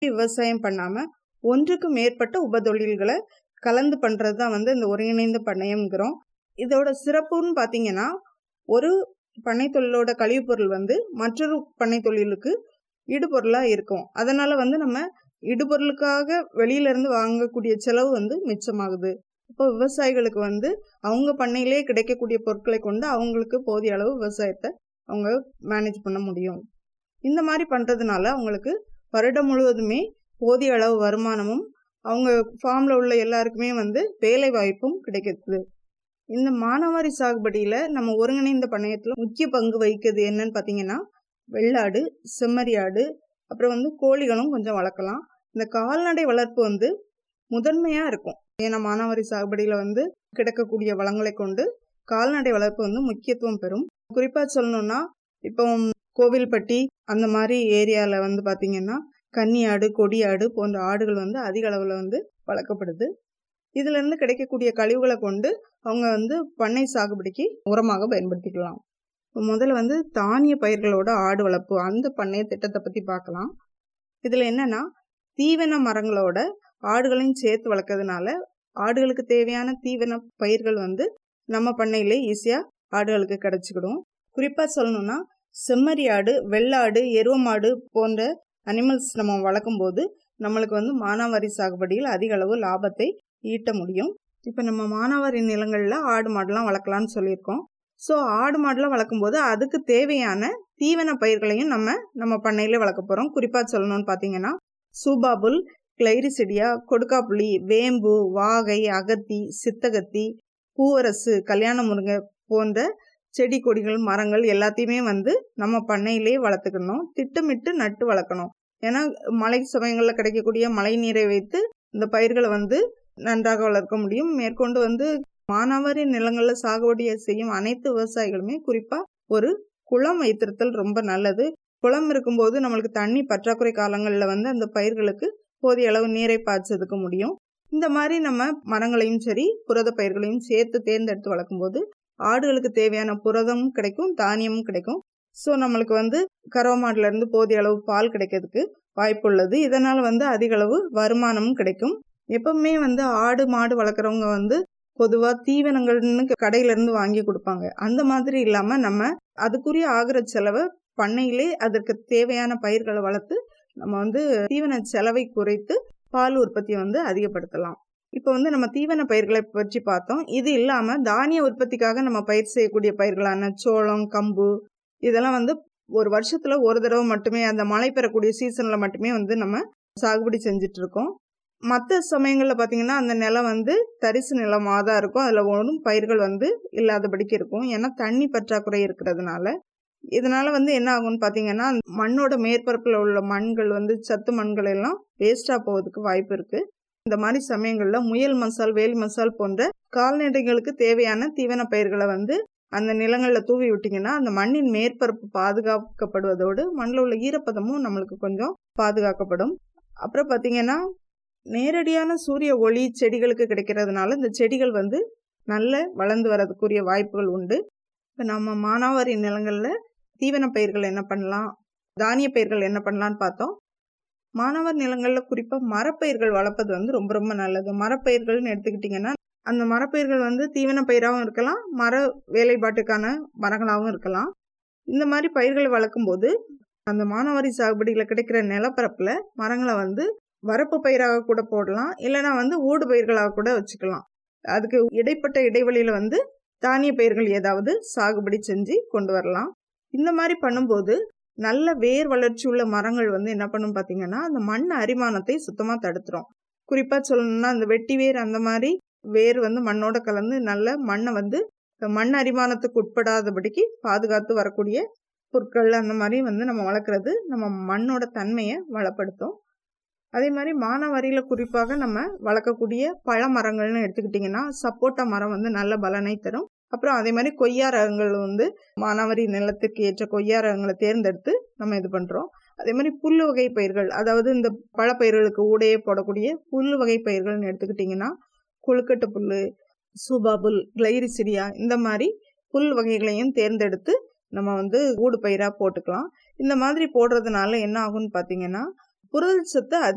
விவசாயம் பண்ணாமல் ஒன்றுக்கு மேற்பட்ட உபதொழில்களை கலந்து பண்ணுறது தான் வந்து இந்த ஒருங்கிணைந்த பண்ணையம்ங்கிறோம் இதோட சிறப்புன்னு பார்த்தீங்கன்னா ஒரு பண்ணை தொழிலோட கழிவுப் பொருள் வந்து மற்றொரு பண்ணை தொழிலுக்கு இடுபொருளாக இருக்கும் அதனால் வந்து நம்ம இடுபொருளுக்காக வெளியிலேருந்து வாங்கக்கூடிய செலவு வந்து மிச்சமாகுது இப்போ விவசாயிகளுக்கு வந்து அவங்க பண்ணையிலே கிடைக்கக்கூடிய பொருட்களை கொண்டு அவங்களுக்கு போதிய அளவு விவசாயத்தை அவங்க மேனேஜ் பண்ண முடியும் இந்த மாதிரி பண்ணுறதுனால அவங்களுக்கு வருடம் முழுவதுமே போதிய அளவு வருமானமும் அவங்க ஃபார்மில் உள்ள எல்லாருக்குமே வந்து வேலை வாய்ப்பும் கிடைக்குது இந்த மானாவாரி சாகுபடியில் நம்ம ஒருங்கிணைந்த பண்ணையத்தில் முக்கிய பங்கு வகிக்கிறது என்னன்னு பார்த்தீங்கன்னா வெள்ளாடு செம்மறியாடு அப்புறம் வந்து கோழிகளும் கொஞ்சம் வளர்க்கலாம் இந்த கால்நடை வளர்ப்பு வந்து முதன்மையாக இருக்கும் ஏன்னா மானாவாரி சாகுபடியில் வந்து கிடைக்கக்கூடிய வளங்களை கொண்டு கால்நடை வளர்ப்பு வந்து முக்கியத்துவம் பெறும் குறிப்பாக சொல்லணும்னா இப்போ கோவில்பட்டி அந்த மாதிரி ஏரியாவில் வந்து பார்த்திங்கன்னா கன்னியாடு கொடியாடு போன்ற ஆடுகள் வந்து அதிக அளவில் வந்து வளர்க்கப்படுது இதுலேருந்து கிடைக்கக்கூடிய கழிவுகளை கொண்டு அவங்க வந்து பண்ணை சாகுபடிக்கு உரமாக பயன்படுத்திக்கலாம் இப்போ முதல்ல வந்து தானிய பயிர்களோட ஆடு வளர்ப்பு அந்த பண்ணைய திட்டத்தை பற்றி பார்க்கலாம் இதில் என்னென்னா தீவன மரங்களோட ஆடுகளையும் சேர்த்து வளர்க்கறதுனால ஆடுகளுக்கு தேவையான தீவன பயிர்கள் வந்து நம்ம பண்ணையிலே ஈஸியாக ஆடுகளுக்கு கிடச்சிக்கிடும் குறிப்பாக சொல்லணும்னா செம்மறி ஆடு வெள்ளாடு எருவமாடு போன்ற அனிமல்ஸ் நம்ம வளர்க்கும் போது நம்மளுக்கு வந்து மானாவாரி சாகுபடியில் அதிக அளவு லாபத்தை ஈட்ட முடியும் இப்போ நம்ம மானாவாரி நிலங்களில் ஆடு மாடுலாம் வளர்க்கலான்னு சொல்லியிருக்கோம் ஸோ ஆடு மாடுலாம் வளர்க்கும் போது அதுக்கு தேவையான தீவன பயிர்களையும் நம்ம நம்ம பண்ணையிலே வளர்க்க போகிறோம் குறிப்பாக சொல்லணும்னு பார்த்தீங்கன்னா சூபாபுல் கிளைரிசிடியா கொடுக்காப்புளி வேம்பு வாகை அகத்தி சித்தகத்தி பூவரசு கல்யாண முருங்கை போன்ற செடி கொடிகள் மரங்கள் எல்லாத்தையுமே வந்து நம்ம பண்ணையிலே வளர்த்துக்கணும் திட்டமிட்டு நட்டு வளர்க்கணும் ஏன்னா மழை சமயங்களில் கிடைக்கக்கூடிய மழை நீரை வைத்து இந்த பயிர்களை வந்து நன்றாக வளர்க்க முடியும் மேற்கொண்டு வந்து மானாவாரி நிலங்களில் சாகுபடி செய்யும் அனைத்து விவசாயிகளுமே குறிப்பாக ஒரு குளம் வைத்திருத்தல் ரொம்ப நல்லது குளம் இருக்கும்போது நம்மளுக்கு தண்ணி பற்றாக்குறை காலங்களில் வந்து அந்த பயிர்களுக்கு போதிய அளவு நீரை பாய்ச்சதுக்கு முடியும் இந்த மாதிரி நம்ம மரங்களையும் சரி புரத பயிர்களையும் சேர்த்து தேர்ந்தெடுத்து வளர்க்கும்போது ஆடுகளுக்கு தேவையான புரதமும் கிடைக்கும் தானியமும் கிடைக்கும் ஸோ நம்மளுக்கு வந்து கறவை மாடுலேருந்து போதிய அளவு பால் கிடைக்கிறதுக்கு வாய்ப்பு உள்ளது இதனால் வந்து அதிக அளவு வருமானமும் கிடைக்கும் எப்பவுமே வந்து ஆடு மாடு வளர்க்குறவங்க வந்து பொதுவாக தீவனங்கள்னு கடையிலேருந்து வாங்கி கொடுப்பாங்க அந்த மாதிரி இல்லாமல் நம்ம அதுக்குரிய ஆகிற செலவை பண்ணையிலே அதற்கு தேவையான பயிர்களை வளர்த்து நம்ம வந்து தீவன செலவை குறைத்து பால் உற்பத்தியை வந்து அதிகப்படுத்தலாம் இப்போ வந்து நம்ம தீவன பயிர்களை பற்றி பார்த்தோம் இது இல்லாமல் தானிய உற்பத்திக்காக நம்ம பயிர் செய்யக்கூடிய பயிர்களான சோளம் கம்பு இதெல்லாம் வந்து ஒரு வருஷத்தில் ஒரு தடவை மட்டுமே அந்த மழை பெறக்கூடிய சீசனில் மட்டுமே வந்து நம்ம சாகுபடி செஞ்சுட்டு இருக்கோம் மற்ற சமயங்களில் பார்த்திங்கன்னா அந்த நிலம் வந்து தரிசு நிலமாக தான் இருக்கும் அதில் ஒன்றும் பயிர்கள் வந்து இல்லாதபடிக்கு இருக்கும் ஏன்னா தண்ணி பற்றாக்குறை இருக்கிறதுனால இதனால் வந்து என்ன ஆகும்னு பார்த்தீங்கன்னா மண்ணோட மேற்பரப்பில் உள்ள மண்கள் வந்து சத்து மண்கள் எல்லாம் வேஸ்ட்டாக போவதுக்கு வாய்ப்பு இருக்குது இந்த மாதிரி சமயங்களில் முயல் மசால் வேல் மசால் போன்ற கால்நடைகளுக்கு தேவையான தீவன பயிர்களை வந்து அந்த நிலங்களில் தூவி விட்டிங்கன்னா அந்த மண்ணின் மேற்பரப்பு பாதுகாக்கப்படுவதோடு மண்ணில் உள்ள ஈரப்பதமும் நம்மளுக்கு கொஞ்சம் பாதுகாக்கப்படும் அப்புறம் பார்த்திங்கன்னா நேரடியான சூரிய ஒளி செடிகளுக்கு கிடைக்கிறதுனால இந்த செடிகள் வந்து நல்ல வளர்ந்து வரதுக்குரிய வாய்ப்புகள் உண்டு இப்போ நம்ம மானாவாரி நிலங்களில் தீவன பயிர்கள் என்ன பண்ணலாம் தானிய பயிர்கள் என்ன பண்ணலான்னு பார்த்தோம் மாணவர் நிலங்களில் குறிப்பாக மரப்பயிர்கள் வளர்ப்பது வந்து ரொம்ப ரொம்ப நல்லது மரப்பயிர்கள்னு எடுத்துக்கிட்டிங்கன்னா அந்த மரப்பயிர்கள் வந்து தீவன பயிராகவும் இருக்கலாம் மர வேலைப்பாட்டுக்கான மரங்களாகவும் இருக்கலாம் இந்த மாதிரி பயிர்களை வளர்க்கும்போது அந்த மானாவாரி சாகுபடியில் கிடைக்கிற நிலப்பரப்பில் மரங்களை வந்து வரப்பு பயிராக கூட போடலாம் இல்லைனா வந்து ஊடு பயிர்களாக கூட வச்சுக்கலாம் அதுக்கு இடைப்பட்ட இடைவெளியில் வந்து தானிய பயிர்கள் ஏதாவது சாகுபடி செஞ்சு கொண்டு வரலாம் இந்த மாதிரி பண்ணும்போது நல்ல வேர் வளர்ச்சி உள்ள மரங்கள் வந்து என்ன பண்ணும் பார்த்தீங்கன்னா அந்த மண் அரிமானத்தை சுத்தமாக தடுத்துரும் குறிப்பாக சொல்லணும்னா அந்த வெட்டி வேர் அந்த மாதிரி வேர் வந்து மண்ணோட கலந்து நல்ல மண்ணை வந்து மண் அரிமானத்துக்கு உட்படாதபடிக்கு பாதுகாத்து வரக்கூடிய பொருட்கள் அந்த மாதிரி வந்து நம்ம வளர்க்குறது நம்ம மண்ணோட தன்மையை வளப்படுத்தும் அதே மாதிரி மானாவாரியில் குறிப்பாக நம்ம வளர்க்கக்கூடிய பழ மரங்கள்னு எடுத்துக்கிட்டிங்கன்னா சப்போட்டா மரம் வந்து நல்ல பலனை தரும் அப்புறம் அதே மாதிரி கொய்யா ரகங்கள் வந்து மானாவாரி நிலத்துக்கு ஏற்ற கொய்யா ரகங்களை தேர்ந்தெடுத்து நம்ம இது பண்ணுறோம் அதே மாதிரி புல் வகை பயிர்கள் அதாவது இந்த பழப்பயிர்களுக்கு ஊடையே போடக்கூடிய புல் வகை பயிர்கள்னு எடுத்துக்கிட்டிங்கன்னா கொழுக்கட்டை புல் சூபா புல் கிளைரிசிரியா இந்த மாதிரி புல் வகைகளையும் தேர்ந்தெடுத்து நம்ம வந்து ஊடு பயிராக போட்டுக்கலாம் இந்த மாதிரி போடுறதுனால என்ன ஆகும்னு பார்த்தீங்கன்னா புரதல் சத்து